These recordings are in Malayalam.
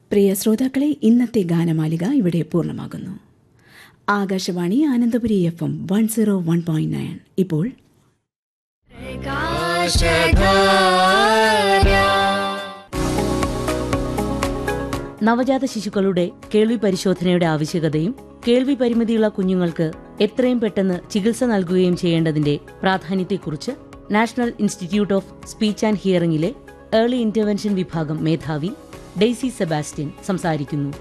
പ്രിയ ശ്രോതാക്കളെ ഇന്നത്തെ ഗാനമാലിക ഇവിടെ പൂർണ്ണമാകുന്നു Akashvani Anandapuri F M one zero one point nine ഇപ്പോൾ നവജാത ശിശുക്കളുടെ കേൾവി പരിശോധനയുടെ ആവശ്യകതയും കേൾവി പരിമിതിയുള്ള കുഞ്ഞുങ്ങൾക്ക് എത്രയും പെട്ടെന്ന് ചികിത്സ നൽകുകയും ചെയ്യേണ്ടതിന്റെ പ്രാധാന്യത്തെക്കുറിച്ച് national institute of speech and ഹിയറിംഗിലെ ഏർലി ഇന്റർവെൻഷൻ വിഭാഗം മേധാവി ഡെയ്സി സെബാസ്റ്റ്യൻ സംസാരിക്കുന്നു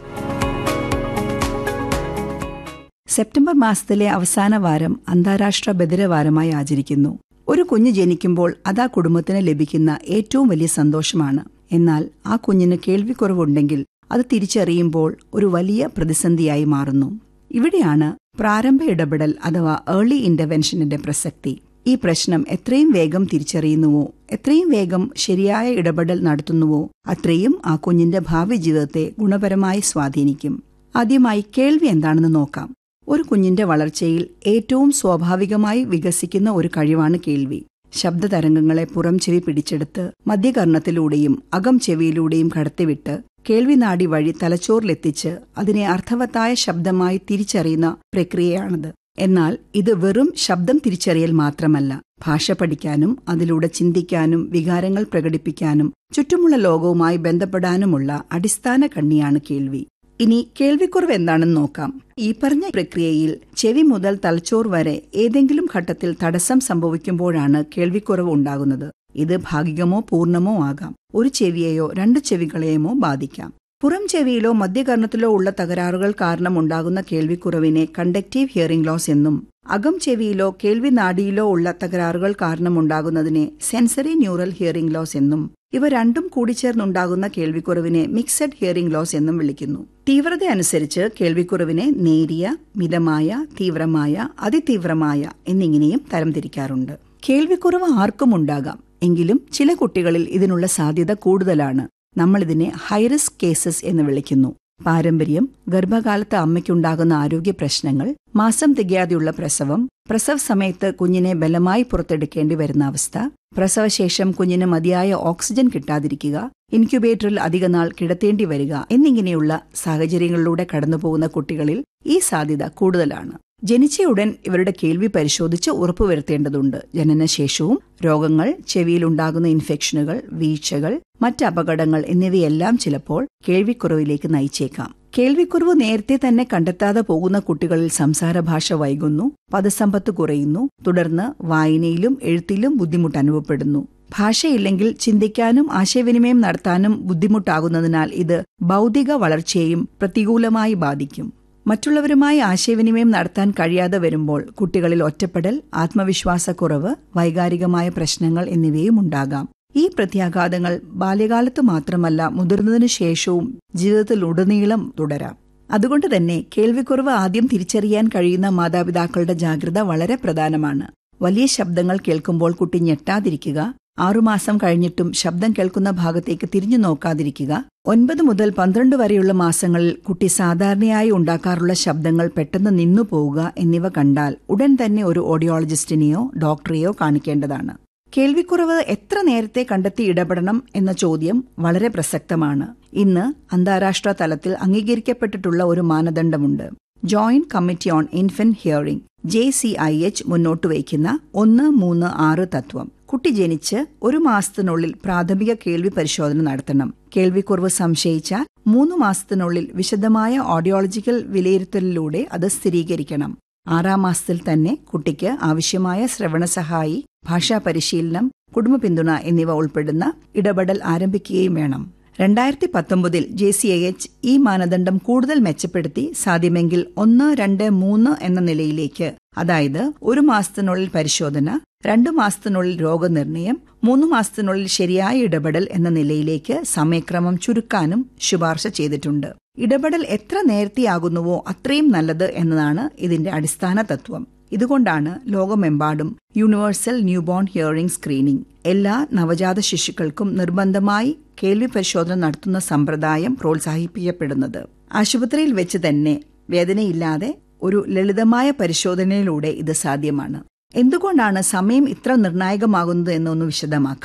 സെപ്റ്റംബർ മാസത്തിലെ അവസാന വാരം അന്താരാഷ്ട്ര ബദിരവാരമായി ആചരിക്കുന്നു ഒരു കുഞ്ഞ് ജനിക്കുമ്പോൾ അത് ആ കുടുംബത്തിന് ലഭിക്കുന്ന ഏറ്റവും വലിയ സന്തോഷമാണ് എന്നാൽ ആ കുഞ്ഞിന് കേൾവിക്കുറവുണ്ടെങ്കിൽ അത് തിരിച്ചറിയുമ്പോൾ ഒരു വലിയ പ്രതിസന്ധിയായി മാറുന്നു ഇവിടെയാണ് പ്രാരംഭ ഇടപെടൽ അഥവാ ഏർലി ഇന്റർവെൻഷനിന്റെ പ്രസക്തി ഈ പ്രശ്നം എത്രയും വേഗം തിരിച്ചറിയുന്നുവോ എത്രയും വേഗം ശരിയായ ഇടപെടൽ നടത്തുന്നുവോ അത്രയും ആ കുഞ്ഞിന്റെ ഭാവി ജീവിതത്തെ ഗുണപരമായി സ്വാധീനിക്കും ആദ്യമായി കേൾവി എന്താണെന്ന് നോക്കാം ഒരു കുഞ്ഞിന്റെ വളർച്ചയിൽ ഏറ്റവും സ്വാഭാവികമായി വികസിക്കുന്ന ഒരു കഴിവാണ് കേൾവി ശബ്ദതരംഗങ്ങളെ പുറം ചെവി പിടിച്ചെടുത്ത് മധ്യകർണത്തിലൂടെയും അകം ചെവിയിലൂടെയും കടത്തിവിട്ട് കേൾവിനാടി വഴി തലച്ചോറിലെത്തിച്ച് അതിനെ അർത്ഥവത്തായ ശബ്ദമായി തിരിച്ചറിയുന്ന പ്രക്രിയയാണത് എന്നാൽ ഇത് വെറും ശബ്ദം തിരിച്ചറിയൽ മാത്രമല്ല ഭാഷ പഠിക്കാനും അതിലൂടെ ചിന്തിക്കാനും വികാരങ്ങൾ പ്രകടിപ്പിക്കാനും ചുറ്റുമുള്ള ലോകവുമായി ബന്ധപ്പെടാനുമുള്ള അടിസ്ഥാന കണ്ണിയാണ് കേൾവി ഇനി കേൾവിക്കുറവ് എന്താണെന്ന് നോക്കാം ഈ പറഞ്ഞ പ്രക്രിയയിൽ ചെവി മുതൽ തലച്ചോർ വരെ ഏതെങ്കിലും ഘട്ടത്തിൽ തടസ്സം സംഭവിക്കുമ്പോഴാണ് കേൾവിക്കുറവ് ഉണ്ടാകുന്നത് ഇത് ഭാഗികമോ പൂർണ്ണമോ ആകാം ഒരു ചെവിയെയോ രണ്ട് ചെവികളെയുമോ ബാധിക്കാം പുറം ചെവിയിലോ മധ്യകർണത്തിലോ ഉള്ള തകരാറുകൾ കാരണം ഉണ്ടാകുന്ന കേൾവിക്കുറവിനെ കണ്ടക്റ്റീവ് ഹിയറിംഗ് ലോസ് എന്നും അകം ചെവിയിലോ കേൾവി നാഡിയിലോ ഉള്ള തകരാറുകൾ കാരണമുണ്ടാകുന്നതിനെ സെൻസറി ന്യൂറൽ ഹിയറിംഗ് ലോസ് എന്നും ഇവ രണ്ടും കൂടിച്ചേർന്നുണ്ടാകുന്ന കേൾവിക്കുറവിനെ മിക്സഡ് ഹിയറിംഗ് ലോസ് എന്നും വിളിക്കുന്നു തീവ്രത അനുസരിച്ച് കേൾവിക്കുറവിനെ നേരിയ മിതമായ തീവ്രമായ അതിതീവ്രമായ എന്നിങ്ങനെയും തരംതിരിക്കാറുണ്ട് കേൾവിക്കുറവ് ആർക്കും ഉണ്ടാകാം എങ്കിലും ചില കുട്ടികളിൽ ഇതിനുള്ള സാധ്യത കൂടുതലാണ് നമ്മൾ ഇതിനെ ഹൈറിസ്ക് കേസസ് എന്ന് വിളിക്കുന്നു പാരമ്പര്യം ഗർഭകാലത്ത് അമ്മയ്ക്കുണ്ടാകുന്ന ആരോഗ്യ പ്രശ്നങ്ങൾ മാസം തികയാതെയുള്ള പ്രസവം പ്രസവ സമയത്ത് കുഞ്ഞിനെ ബലമായി പുറത്തെടുക്കേണ്ടി വരുന്ന അവസ്ഥ പ്രസവശേഷം കുഞ്ഞിന് മതിയായ ഓക്സിജൻ കിട്ടാതിരിക്കുക ഇൻക്യുബേറ്ററിൽ അധികനാൾ കിടത്തേണ്ടി വരിക എന്നിങ്ങനെയുള്ള സാഹചര്യങ്ങളിലൂടെ കടന്നുപോകുന്ന കുട്ടികളിൽ ഈ സാധ്യത കൂടുതലാണ് ജനിച്ചയുടൻ ഇവരുടെ കേൾവി പരിശോധിച്ച് ഉറപ്പുവരുത്തേണ്ടതുണ്ട് ജനനശേഷവും രോഗങ്ങൾ ചെവിയിലുണ്ടാകുന്ന ഇൻഫെക്ഷനുകൾ വീഴ്ചകൾ മറ്റ് അപകടങ്ങൾ എന്നിവയെല്ലാം ചിലപ്പോൾ കേൾവിക്കുറവിലേക്ക് നയിച്ചേക്കാം കേൾവിക്കുറവ് നേരത്തെ തന്നെ കണ്ടെത്താതെ പോകുന്ന കുട്ടികളിൽ സംസാരഭാഷ വൈകുന്നു പദസമ്പത്ത് കുറയുന്നു തുടർന്ന് വായനയിലും എഴുത്തിലും ബുദ്ധിമുട്ട് അനുഭവപ്പെടുന്നു ഭാഷയില്ലെങ്കിൽ ചിന്തിക്കാനും ആശയവിനിമയം നടത്താനും ബുദ്ധിമുട്ടാകുന്നതിനാൽ ഇത് ബൗദ്ധിക വളർച്ചയെയും പ്രതികൂലമായി ബാധിക്കും മറ്റുള്ളവരുമായി ആശയവിനിമയം നടത്താൻ കഴിയാതെ വരുമ്പോൾ കുട്ടികളിൽ ഒറ്റപ്പെടൽ ആത്മവിശ്വാസക്കുറവ് വൈകാരികമായ പ്രശ്നങ്ങൾ എന്നിവയും ഉണ്ടാകാം ഈ പ്രത്യാഘാതങ്ങൾ ബാല്യകാലത്ത് മാത്രമല്ല മുതിർന്നതിനു ശേഷവും ജീവിതത്തിലുടനീളം തുടരാം അതുകൊണ്ട് തന്നെ കേൾവിക്കുറവ് ആദ്യം തിരിച്ചറിയാൻ കഴിയുന്ന മാതാപിതാക്കളുടെ ജാഗ്രത വളരെ പ്രധാനമാണ് വലിയ ശബ്ദങ്ങൾ കേൾക്കുമ്പോൾ കുട്ടി ഞെട്ടാതിരിക്കുക ആറുമാസം കഴിഞ്ഞിട്ടും ശബ്ദം കേൾക്കുന്ന ഭാഗത്തേക്ക് തിരിഞ്ഞു നോക്കാതിരിക്കുക ഒൻപത് മുതൽ പന്ത്രണ്ട് വരെയുള്ള മാസങ്ങളിൽ കുട്ടി സാധാരണയായി ഉണ്ടാക്കാറുള്ള ശബ്ദങ്ങൾ പെട്ടെന്ന് നിന്നു പോവുക എന്നിവ കണ്ടാൽ ഉടൻ തന്നെ ഒരു ഓഡിയോളജിസ്റ്റിനെയോ ഡോക്ടറെയോ കാണിക്കേണ്ടതാണ് കേൾവിക്കുറവ് എത്ര നേരത്തെ കണ്ടെത്തി ഇടപെടണം എന്ന ചോദ്യം വളരെ പ്രസക്തമാണ് ഇന്ന് അന്താരാഷ്ട്ര തലത്തിൽ അംഗീകരിക്കപ്പെട്ടിട്ടുള്ള ഒരു മാനദണ്ഡമുണ്ട് joint committee on infant hearing J C I H മുന്നോട്ട് വയ്ക്കുന്ന ഒന്ന് മൂന്ന് ആറ് തത്വം കുട്ടി ജനിച്ച് ഒരു മാസത്തിനുള്ളിൽ പ്രാഥമിക കേൾവി പരിശോധന നടത്തണം കേൾവിക്കുറവ് സംശയിച്ചാൽ മൂന്ന് മാസത്തിനുള്ളിൽ വിശദമായ ഓഡിയോളജിക്കൽ വിലയിരുത്തലിലൂടെ അത് സ്ഥിരീകരിക്കണം ആറാം മാസത്തിൽ തന്നെ കുട്ടിക്ക് ആവശ്യമായ ശ്രവണസഹായി ഭാഷാ പരിശീലനം കുടുംബ പിന്തുണ എന്നിവ ഉൾപ്പെടുന്ന ഇടപെടൽ ആരംഭിക്കുകയും വേണം രണ്ടായിരത്തി പത്തൊമ്പതിൽ ജെ സി ഐ എച്ച് ഈ മാനദണ്ഡം കൂടുതൽ മെച്ചപ്പെടുത്തി സാധ്യമെങ്കിൽ ഒന്ന് രണ്ട് മൂന്ന് എന്ന നിലയിലേക്ക് അതായത് ഒരു മാസത്തിനുള്ളിൽ പരിശോധന രണ്ടു മാസത്തിനുള്ളിൽ രോഗനിർണയം മൂന്ന് മാസത്തിനുള്ളിൽ ശരിയായ ഇടപെടൽ എന്ന നിലയിലേക്ക് സമയക്രമം ചുരുക്കാനും ശുപാർശ ചെയ്തിട്ടുണ്ട് ഇടപെടൽ എത്ര നേരത്തെയാകുന്നുവോ അത്രയും നല്ലത് എന്നതാണ് ഇതിന്റെ അടിസ്ഥാന തത്വം ഇതുകൊണ്ടാണ് ലോകമെമ്പാടും യൂണിവേഴ്സൽ ന്യൂബോൺ ഹിയറിംഗ് സ്ക്രീനിംഗ് എല്ലാ നവജാത ശിശുക്കൾക്കും നിർബന്ധമായി കേൾവി പരിശോധന നടത്തുന്ന സമ്പ്രദായം പ്രോത്സാഹിപ്പിക്കപ്പെടുന്നത് ആശുപത്രിയിൽ വെച്ച് തന്നെ വേദനയില്ലാതെ ഒരു ലളിതമായ പരിശോധനയിലൂടെ ഇത് സാധ്യമാണ് എന്തുകൊണ്ടാണ് സമയം ഇത്ര നിർണായകമാകുന്നത് എന്നൊന്ന് വിശദമാക്കാം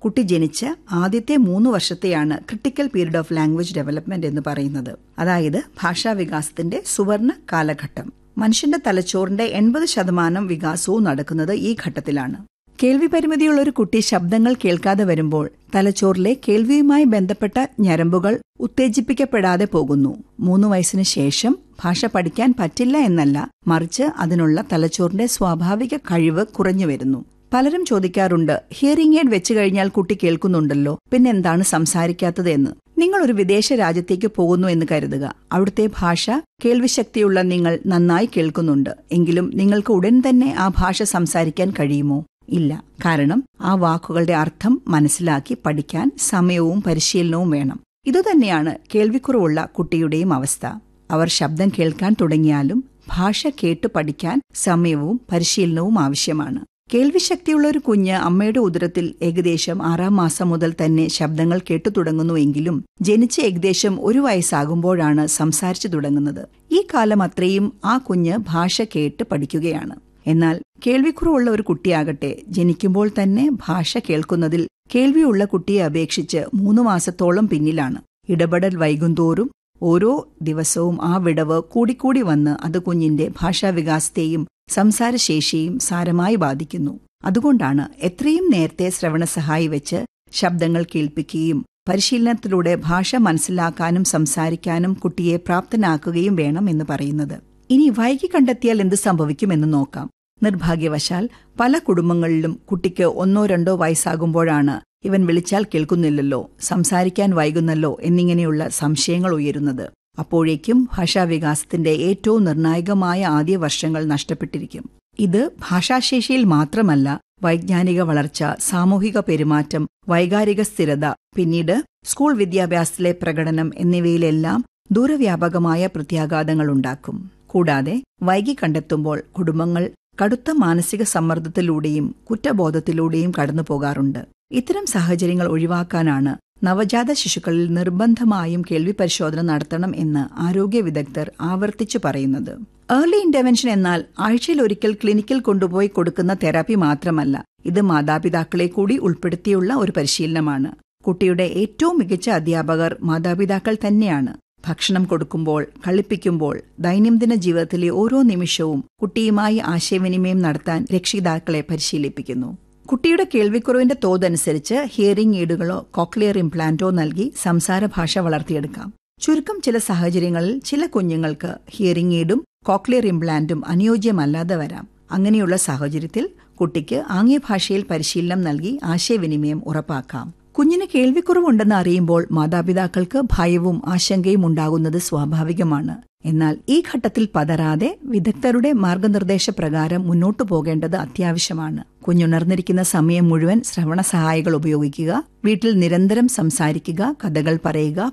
കുട്ടി ജനിച്ച് ആദ്യത്തെ മൂന്ന് വർഷത്തെയാണ് critical period of language development എന്ന് പറയുന്നത് അതായത് ഭാഷാ വികാസത്തിന്റെ സുവർണ കാലഘട്ടം മനുഷ്യന്റെ തലച്ചോറിന്റെ എൺപത് ശതമാനം വികാസവും നടക്കുന്നത് ഈ ഘട്ടത്തിലാണ് കേൾവി പരിമിതിയുള്ള ഒരു കുട്ടി ശബ്ദങ്ങൾ കേൾക്കാതെ വരുമ്പോൾ തലച്ചോറിലെ കേൾവിയുമായി ബന്ധപ്പെട്ട ഞരമ്പുകൾ ഉത്തേജിപ്പിക്കപ്പെടാതെ പോകുന്നു മൂന്ന് വയസ്സിന് ശേഷം ഭാഷ പഠിക്കാൻ പറ്റില്ല എന്നല്ല മറിച്ച് അതിനുള്ള തലച്ചോറിന്റെ സ്വാഭാവിക കഴിവ് കുറഞ്ഞു വരുന്നു പലരും ചോദിക്കാറുണ്ട് ഹിയറിംഗ് എയ്ഡ് വെച്ചു കഴിഞ്ഞാൽ കുട്ടി കേൾക്കുന്നുണ്ടല്ലോ പിന്നെന്താണ് സംസാരിക്കാത്തത് എന്ന് നിങ്ങൾ ഒരു വിദേശ രാജ്യത്തേക്ക് പോകുന്നു എന്ന് കരുതുക അവിടുത്തെ ഭാഷ കേൾവിശക്തിയുള്ള നിങ്ങൾ നന്നായി കേൾക്കുന്നുണ്ട് എങ്കിലും നിങ്ങൾക്ക് ഉടൻ തന്നെ ആ ഭാഷ സംസാരിക്കാൻ കഴിയുമോ ഇല്ല കാരണം ആ വാക്കുകളുടെ അർത്ഥം മനസ്സിലാക്കി പഠിക്കാൻ സമയവും പരിശീലനവും വേണം ഇതുതന്നെയാണ് കേൾവിക്കുറവുള്ള കുട്ടിയുടെയും അവസ്ഥ അവർ ശബ്ദം കേൾക്കാൻ തുടങ്ങിയാലും ഭാഷ കേട്ടു പഠിക്കാൻ സമയവും പരിശീലനവും ആവശ്യമാണ് കേൾവിശക്തിയുള്ള ഒരു കുഞ്ഞ് അമ്മയുടെ ഉദരത്തിൽ ഏകദേശം ആറാം മാസം മുതൽ തന്നെ ശബ്ദങ്ങൾ കേട്ടു തുടങ്ങുന്നുവെങ്കിലും ജനിച്ച് ഏകദേശം ഒരു വയസ്സാകുമ്പോഴാണ് സംസാരിച്ചു തുടങ്ങുന്നത് ഈ കാലം അത്രയും ആ കുഞ്ഞ് ഭാഷ കേട്ട് പഠിക്കുകയാണ് എന്നാൽ കേൾവിക്കുറവുള്ള ഒരു കുട്ടിയാകട്ടെ ജനിക്കുമ്പോൾ തന്നെ ഭാഷ കേൾക്കുന്നതിൽ കേൾവിയുള്ള കുട്ടിയെ അപേക്ഷിച്ച് മൂന്ന് മാസത്തോളം പിന്നിലാണ് ഇടപെടൽ വൈകുന്തോറും ഓരോ ദിവസവും ആ വിടവ് കൂടിക്കൂടി വന്ന് അത് കുഞ്ഞിന്റെ ഭാഷാവികാസത്തെയും സംസാരശേഷിയും സാരമായി ബാധിക്കുന്നു അതുകൊണ്ടാണ് എത്രയും നേരത്തെ ശ്രവണസഹായി വെച്ച് ശബ്ദങ്ങൾ കേൾപ്പിക്കുകയും പരിശീലനത്തിലൂടെ ഭാഷ മനസ്സിലാക്കാനും സംസാരിക്കാനും കുട്ടിയെ പ്രാപ്തനാക്കുകയും വേണം എന്ന് പറയുന്നത് ഇനി വൈകി കണ്ടെത്തിയാൽ എന്ത് സംഭവിക്കുമെന്ന് നോക്കാം നിർഭാഗ്യവശാൽ പല കുടുംബങ്ങളിലും കുട്ടിക്ക് ഒന്നോ രണ്ടോ വയസ്സാകുമ്പോഴാണ് ഇവൻ വിളിച്ചാൽ കേൾക്കുന്നില്ലല്ലോ സംസാരിക്കാൻ വൈകുന്നല്ലോ എന്നിങ്ങനെയുള്ള സംശയങ്ങൾ ഉയരുന്നത് അപ്പോഴേക്കും ഭാഷാവികാസത്തിന്റെ ഏറ്റവും നിർണായകമായ ആദ്യ വർഷങ്ങൾ നഷ്ടപ്പെട്ടിരിക്കും ഇത് ഭാഷാശേഷിയിൽ മാത്രമല്ല വൈജ്ഞാനിക വളർച്ച സാമൂഹിക പെരുമാറ്റം വൈകാരിക സ്ഥിരത പിന്നീട് സ്കൂൾ വിദ്യാഭ്യാസത്തിലെ പ്രകടനം എന്നിവയിലെല്ലാം ദൂരവ്യാപകമായ പ്രത്യാഘാതങ്ങൾ ഉണ്ടാക്കും കൂടാതെ വൈകി കണ്ടെത്തുമ്പോൾ കുടുംബങ്ങൾ കടുത്ത മാനസിക സമ്മർദ്ദത്തിലൂടെയും കുറ്റബോധത്തിലൂടെയും കടന്നു പോകാറുണ്ട് ഇത്തരം സാഹചര്യങ്ങൾ ഒഴിവാക്കാനാണ് നവജാത ശിശുക്കളിൽ നിർബന്ധമായും കേൾവി പരിശോധന നടത്തണം എന്ന് ആരോഗ്യ വിദഗ്ധർ ആവർത്തിച്ചു പറയുന്നത് ഏർലി ഇന്റർവെൻഷൻ എന്നാൽ ആഴ്ചയിൽ ഒരിക്കൽ ക്ലിനിക്കിൽ കൊണ്ടുപോയി കൊടുക്കുന്ന തെറാപ്പി മാത്രമല്ല ഇത് മാതാപിതാക്കളെ കൂടി ഉൾപ്പെടുത്തിയുള്ള ഒരു പരിശീലനമാണ് കുട്ടിയുടെ ഏറ്റവും മികച്ച അധ്യാപകർ മാതാപിതാക്കൾ തന്നെയാണ് ഭക്ഷണം കൊടുക്കുമ്പോൾ കളിപ്പിക്കുമ്പോൾ ദൈനംദിന ജീവിതത്തിലെ ഓരോ നിമിഷവും കുട്ടിയുമായി ആശയവിനിമയം നടത്താൻ രക്ഷിതാക്കളെ പരിശീലിപ്പിക്കുന്നു കുട്ടിയുടെ കേൾവിക്കുറവിന്റെ തോതനുസരിച്ച് ഹിയറിംഗ് എയ്ഡുകളോ കോക്ലിയർ ഇംപ്ലാന്റോ നൽകി സംസാര ഭാഷ വളർത്തിയെടുക്കാം ചുരുക്കം ചില സാഹചര്യങ്ങളിൽ ചില കുഞ്ഞുങ്ങൾക്ക് ഹിയറിംഗ് എയ്ഡും കോക്ലിയർ ഇംപ്ലാന്റും അനുയോജ്യമല്ലാതെ വരാം അങ്ങനെയുള്ള സാഹചര്യത്തിൽ കുട്ടിക്ക് ആംഗ്യഭാഷയിൽ പരിശീലനം നൽകി ആശയവിനിമയം ഉറപ്പാക്കാം കുഞ്ഞിന് കേൾവിക്കുറവുണ്ടെന്ന് അറിയുമ്പോൾ മാതാപിതാക്കൾക്ക് ഭയവും ആശങ്കയും ഉണ്ടാകുന്നത് സ്വാഭാവികമാണ് എന്നാൽ ഈ ഘട്ടത്തിൽ പതരാതെ വിദഗ്ധരുടെ മാർഗനിർദ്ദേശപ്രകാരം മുന്നോട്ടു പോകേണ്ടത് അത്യാവശ്യമാണ് കുഞ്ഞുണർന്നിരിക്കുന്ന സമയം മുഴുവൻ ശ്രവണ സഹായികൾ ഉപയോഗിക്കുക വീട്ടിൽ നിരന്തരം സംസാരിക്കുക കഥകൾ പറയുക